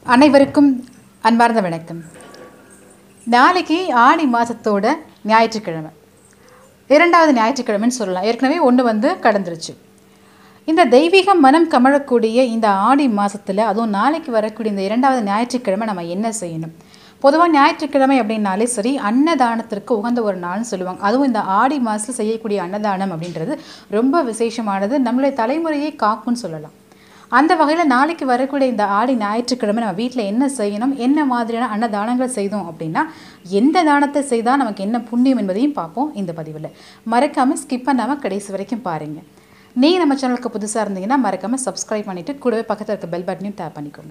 அனைவருக்கும் அன்பார்ந்த வணக்கம் நாளைக்கு ஆடி மாதத்தோட ஞாயிற்றுக்கிழமை இரண்டாவது ஞாயிற்றுக்கிழமைன்னு சொல்லலாம் ஏற்கனவே ஒன்று வந்து கடந்துருச்சு இந்த தெய்வீக மனம் கமழக்கூடிய இந்த ஆடி மாதத்தில் அதுவும் நாளைக்கு வரக்கூடிய இந்த இரண்டாவது ஞாயிற்றுக்கிழமை நம்ம என்ன செய்யணும் பொதுவாக ஞாயிற்றுக்கிழமை அப்படின்னாலே சரி அன்னதானத்திற்கு உகந்த ஒரு நாள்னு சொல்லுவாங்க அதுவும் இந்த ஆடி மாதத்தில் செய்யக்கூடிய அன்னதானம் அப்படின்றது ரொம்ப விசேஷமானது நம்மளுடைய தலைமுறையை காக்கும்னு சொல்லலாம் அந்த வகையில் நாளைக்கு வரக்கூடிய இந்த ஆடி ஞாயிற்றுக்கிழமை நம்ம வீட்டில் என்ன செய்யணும் என்ன மாதிரியான அன்னதானங்கள் செய்தோம் அப்படின்னா எந்த தானத்தை செய்தால் நமக்கு என்ன புண்ணியம் என்பதையும் பார்ப்போம் இந்த பதிவில் மறக்காமல் ஸ்கிப் பண்ணாமல் கடைசி வரைக்கும் பாருங்கள் நீங்கள் நம்ம சேனலுக்கு புதுசாக இருந்தீங்கன்னா மறக்காமல் சப்ஸ்கிரைப் பண்ணிவிட்டு கூடவே பக்கத்தில் இருக்க பெல் பட்டனையும் டேப் பண்ணிக்கோங்க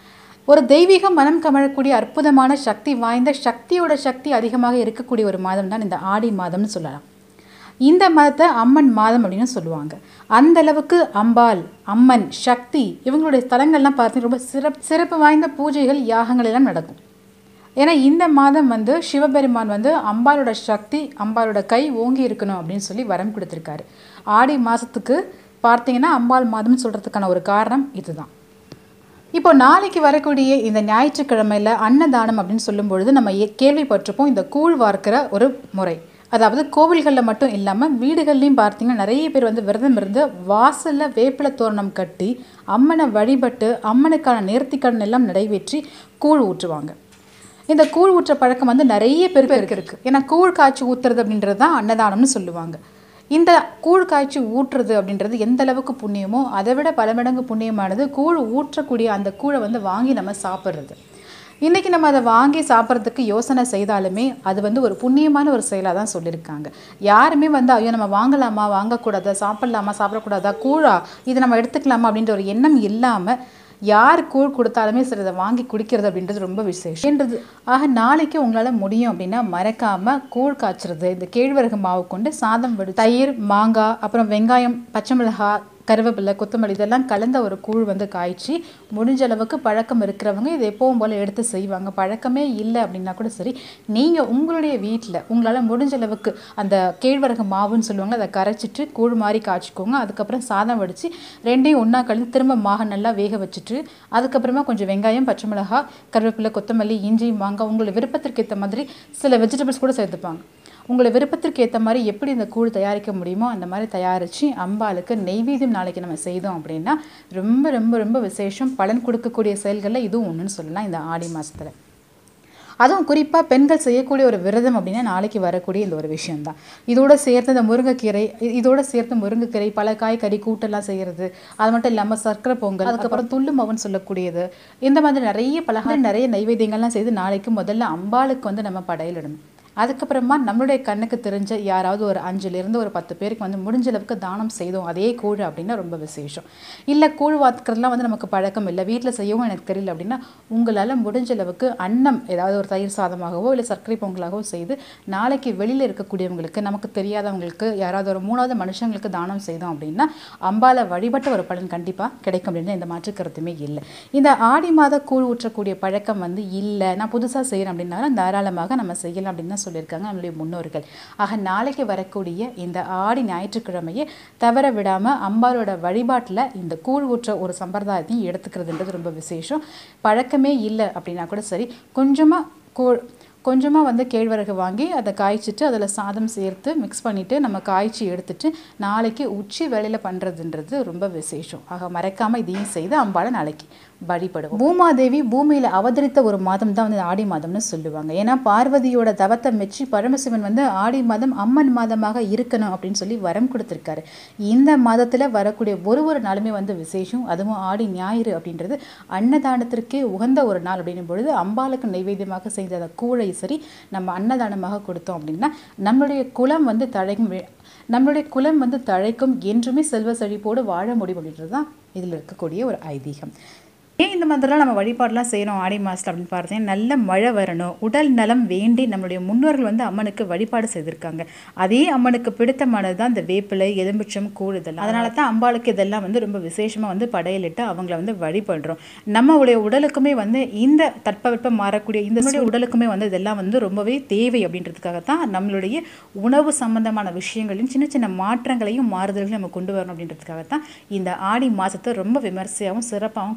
ஒரு தெய்வீக மனம் கமழக்கூடிய அற்புதமான சக்தி வாய்ந்த சக்தியோட சக்தி அதிகமாக இருக்கக்கூடிய ஒரு மாதம் தான் இந்த ஆடி மாதம்னு சொல்லலாம் இந்த மாதத்தை அம்மன் மாதம் அப்படின்னு சொல்லுவாங்க அந்த அளவுக்கு அம்பாள் அம்மன் சக்தி இவங்களுடைய ஸ்தலங்கள்லாம் பார்த்தீங்கன்னா ரொம்ப சிறப்பு சிறப்பு வாய்ந்த பூஜைகள் யாகங்கள் எல்லாம் நடக்கும் ஏன்னா இந்த மாதம் வந்து சிவபெருமான் வந்து அம்பாளோட சக்தி அம்பாளோட கை ஓங்கி இருக்கணும் அப்படின்னு சொல்லி வரம் கொடுத்துருக்காரு ஆடி மாதத்துக்கு பார்த்தீங்கன்னா அம்பாள் மாதம்னு சொல்கிறதுக்கான ஒரு காரணம் இதுதான் இப்போ நாளைக்கு வரக்கூடிய இந்த ஞாயிற்றுக்கிழமையில் அன்னதானம் அப்படின்னு சொல்லும் பொழுது நம்ம ஏ- கேள்விப்பட்டிருப்போம் இந்த கூழ் வார்க்கிற ஒரு முறை அதாவது கோவில்களில் மட்டும் இல்லாமல் வீடுகள்லையும் பார்த்தீங்கன்னா நிறைய பேர் வந்து விரதம் இருந்து வாசலில் வேப்பிலை தோரணம் கட்டி அம்மனை வழிபட்டு அம்மனுக்கான நேர்த்திக்கடன் எல்லாம் நிறைவேற்றி கூழ் ஊற்றுவாங்க இந்த கூழ் ஊற்ற பழக்கம் வந்து நிறைய பேருக்கு இருக்கு ஏன்னா கூழ் காய்ச்சி ஊத்துறது அப்படின்றது தான் அன்னதானம்னு சொல்லுவாங்க இந்த கூழ் காய்ச்சி ஊற்றுறது அப்படின்றது எந்த அளவுக்கு புண்ணியமோ அதை விட பல மடங்கு புண்ணியமானது கூழ் ஊற்றக்கூடிய அந்த கூழை வந்து வாங்கி நம்ம சாப்பிட்றது இன்றைக்கி நம்ம அதை வாங்கி சாப்பிட்றதுக்கு யோசனை செய்தாலுமே அது வந்து ஒரு புண்ணியமான ஒரு செயலாக தான் சொல்லியிருக்காங்க யாருமே வந்து ஐயோ நம்ம வாங்கலாமா வாங்கக்கூடாதா சாப்பிட்லாமா சாப்பிடக்கூடாதா கூழா இதை நம்ம எடுத்துக்கலாமா அப்படின்ற ஒரு எண்ணம் இல்லாமல் யார் கூழ் கொடுத்தாலுமே சரி அதை வாங்கி குடிக்கிறது அப்படின்றது ரொம்ப விசேஷம்ன்றது ஆக நாளைக்கு உங்களால் முடியும் அப்படின்னா மறக்காமல் கூழ் காய்ச்சறது இந்த கேழ்வரகு மாவு கொண்டு சாதம் வடி தயிர் மாங்காய் அப்புறம் வெங்காயம் பச்சை மிளகாய் கருவேப்பிலை கொத்தமல்லி இதெல்லாம் கலந்த ஒரு கூழ் வந்து காய்ச்சி முடிஞ்ச அளவுக்கு பழக்கம் இருக்கிறவங்க இது எப்பவும் போல் எடுத்து செய்வாங்க பழக்கமே இல்லை அப்படின்னா கூட சரி நீங்கள் உங்களுடைய வீட்டில் உங்களால் முடிஞ்ச அளவுக்கு அந்த கேழ்வரகு மாவுன்னு சொல்லுவாங்க அதை கரைச்சிட்டு கூழ் மாதிரி காய்ச்சிக்கோங்க அதுக்கப்புறம் சாதம் வடித்து ரெண்டையும் ஒன்றா கலந்து திரும்ப மாக நல்லா வேக வச்சுட்டு அதுக்கப்புறமா கொஞ்சம் வெங்காயம் பச்சை மிளகாய் கருவேப்பிலை கொத்தமல்லி இஞ்சி மாங்காய் உங்களோட விருப்பத்திற்கு ஏற்ற மாதிரி சில வெஜிடபிள்ஸ் கூட சேர்த்துப்பாங்க உங்களை விருப்பத்திற்கு ஏற்ற மாதிரி எப்படி இந்த கூழ் தயாரிக்க முடியுமோ அந்த மாதிரி தயாரித்து அம்பாளுக்கு நெய்வேத்தியம் நாளைக்கு நம்ம செய்தோம் அப்படின்னா ரொம்ப ரொம்ப ரொம்ப விசேஷம் பலன் கொடுக்கக்கூடிய செயல்களில் இதுவும் ஒன்றுன்னு சொல்லலாம் இந்த ஆடி மாதத்தில் அதுவும் குறிப்பாக பெண்கள் செய்யக்கூடிய ஒரு விரதம் அப்படின்னா நாளைக்கு வரக்கூடிய இந்த ஒரு விஷயம்தான் இதோட சேர்த்து இந்த முருங்கைக்கீரை இ- இதோட சேர்த்து முருங்கைக்கீரை பல காய்கறி கூட்டெல்லாம் செய்கிறது அது மட்டும் இல்லாமல் சர்க்கரை பொங்கல் அதுக்கப்புறம் துள்ளு மவன் சொல்லக்கூடியது இந்த மாதிரி நிறைய பலகாரம் நிறைய நைவேத்தியங்கள்லாம் செய்து நாளைக்கு முதல்ல அம்பாளுக்கு வந்து நம்ம படையலிடணும் அதுக்கப்புறமா நம்மளுடைய கண்ணுக்கு தெரிஞ்ச யாராவது ஒரு அஞ்சுலேருந்து ஒரு பத்து பேருக்கு வந்து முடிஞ்ச அளவுக்கு தானம் செய்தோம் அதே கூழ் அப்படின்னா ரொம்ப விசேஷம் இல்லை கூழ் வாத்துக்கிறதுலாம் வந்து நமக்கு பழக்கம் இல்லை வீட்டில் செய்யவும் எனக்கு தெரியல அப்படின்னா உங்களால் முடிஞ்ச அளவுக்கு அன்னம் ஏதாவது ஒரு தயிர் சாதமாகவோ இல்லை சர்க்கரை பொங்கலாகவோ செய்து நாளைக்கு வெளியில் இருக்கக்கூடியவங்களுக்கு நமக்கு தெரியாதவங்களுக்கு யாராவது ஒரு மூணாவது மனுஷங்களுக்கு தானம் செய்தோம் அப்படின்னா அம்பால வழிபட்ட ஒரு பலன் கண்டிப்பாக கிடைக்கும் அப்படின்னு எந்த மாற்று கருத்துமே இல்லை இந்த ஆடி மாத கூழ் ஊற்றக்கூடிய பழக்கம் வந்து இல்லை நான் புதுசாக செய்கிறேன் அப்படின்னாலும் தாராளமாக நம்ம செய்யலாம் அப்படின்னு தான் சொல்லியிருக்காங்க நம்மளுடைய முன்னோர்கள் ஆக நாளைக்கு வரக்கூடிய இந்த ஆடி ஞாயிற்றுக்கிழமையை தவற விடாமல் அம்பாலோட வழிபாட்டில் இந்த கூழ் ஊற்ற ஒரு சம்பிரதாயத்தையும் எடுத்துக்கிறதுன்றது ரொம்ப விசேஷம் பழக்கமே இல்லை அப்படின்னா கூட சரி கொஞ்சமாக கூழ் கொஞ்சமாக வந்து கேழ்வரகு வாங்கி அதை காய்ச்சிட்டு அதில் சாதம் சேர்த்து மிக்ஸ் பண்ணிவிட்டு நம்ம காய்ச்சி எடுத்துட்டு நாளைக்கு உச்சி வேளையில் பண்ணுறதுன்றது ரொம்ப விசேஷம் ஆக மறக்காமல் இதையும் செய்து அம்பாளை நாளைக்கு வழிபடுவோம் பூமாதேவி பூமியில் அவதரித்த ஒரு மாதம் தான் வந்து ஆடி மாதம்னு சொல்லுவாங்க ஏன்னா பார்வதியோட தவத்தை மெச்சி பரமசிவன் வந்து ஆடி மாதம் அம்மன் மாதமாக இருக்கணும் அப்படின்னு சொல்லி வரம் கொடுத்துருக்காரு இந்த மாதத்தில் வரக்கூடிய ஒரு ஒரு நாளுமே வந்து விசேஷம் அதுவும் ஆடி ஞாயிறு அப்படின்றது அன்னதானத்திற்கே உகந்த ஒரு நாள் அப்படின்னும் பொழுது அம்பாளுக்கு நைவேத்தியமாக செய்த அந்த கூழை சரி நம்ம அன்னதானமாக கொடுத்தோம் அப்படின்னா நம்மளுடைய குலம் வந்து தழைக்கும் வி- நம்மளுடைய குலம் வந்து தழைக்கும் என்றுமே செல்வ செழிப்போடு வாழ முடியும் அப்படின்றது தான் இதில் இருக்கக்கூடிய ஒரு ஐதீகம் ஏன் இந்த மாதிரிலாம் நம்ம வழிபாடெலாம் செய்யணும் ஆடி மாதத்தில் அப்படின்னு பார்த்தீங்கன்னா நல்ல மழை வரணும் உடல் நலம் வேண்டி நம்மளுடைய முன்னோர்கள் வந்து அம்மனுக்கு வழிபாடு செய்திருக்காங்க அதே அம்மனுக்கு பிடித்தமானது தான் இந்த வேப்பிலை எலும்பிச்சம் கூழ் இதெல்லாம் அதனால தான் அம்பாளுக்கு இதெல்லாம் வந்து ரொம்ப விசேஷமாக வந்து படையலிட்டு அவங்கள வந்து வழிபடுறோம் நம்மளுடைய உடலுக்குமே வந்து இந்த தட்பவெப்பம் மாறக்கூடிய இந்த நம்மளுடைய உடலுக்குமே வந்து இதெல்லாம் வந்து ரொம்பவே தேவை அப்படின்றதுக்காக தான் நம்மளுடைய உணவு சம்பந்தமான விஷயங்களையும் சின்ன சின்ன மாற்றங்களையும் மாறுதல்களையும் நம்ம கொண்டு வரணும் அப்படின்றதுக்காக தான் இந்த ஆடி மாதத்தை ரொம்ப விமர்சையாகவும் சிறப்பாகவும் கொண்டாடியிருக்காங்க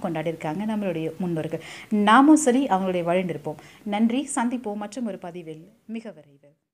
இருக்காங்க நம்மளுடைய முன்னோர்கள் நாமும் சரி அவங்களுடைய வழி நிற்போம் நன்றி சந்திப்போம் மற்றும் ஒரு பதிவில் மிக விரைவில்